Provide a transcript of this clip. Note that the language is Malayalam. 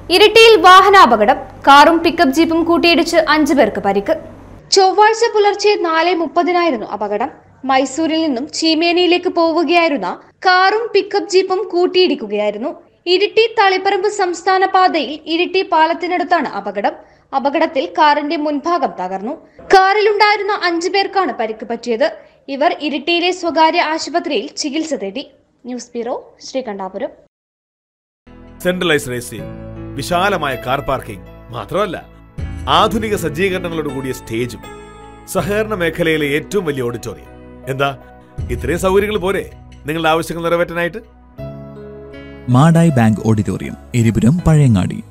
ഇരിട്ടിയിൽ വാഹനാപകടം കാറും പിക്കപ്പ് ജീപ്പും കൂട്ടിയിടിച്ച് അഞ്ചു പേർക്ക് പരിക്ക് ചൊവ്വാഴ്ച പുലർച്ചെ നാല് മുപ്പതിനായിരുന്നു അപകടം മൈസൂരിൽ നിന്നും ചീമേനിയിലേക്ക് പോവുകയായിരുന്ന കാറും പിക്കപ്പ് ജീപ്പും കൂട്ടിയിടിക്കുകയായിരുന്നു ഇരിട്ടി തളിപ്പറമ്പ് സംസ്ഥാന പാതയിൽ ഇരിട്ടി പാലത്തിനടുത്താണ് അപകടം അപകടത്തിൽ കാറിന്റെ മുൻഭാഗം തകർന്നു കാറിലുണ്ടായിരുന്ന അഞ്ചു പേർക്കാണ് പരിക്ക് പറ്റിയത് ഇവർ ഇരിട്ടിയിലെ സ്വകാര്യ ആശുപത്രിയിൽ ചികിത്സ തേടി news bureau Sreekandapuram centralised A C വിശാലമായ കാർ പാർക്കിംഗ് മാത്രമല്ല ആധുനിക സജ്ജീകരണങ്ങളോട് കൂടിയ സ്റ്റേജും സഹകരണ മേഖലയിലെ ഏറ്റവും വലിയ ഓഡിറ്റോറിയം എന്താ ഇത്രയും സൗകര്യങ്ങൾ പോരെ നിങ്ങളുടെ ആവശ്യങ്ങൾ നിറവേറ്റാനായിട്ട് മാടായി ബാങ്ക് ഓഡിറ്റോറിയം എരിപുരം പഴയങ്ങാടി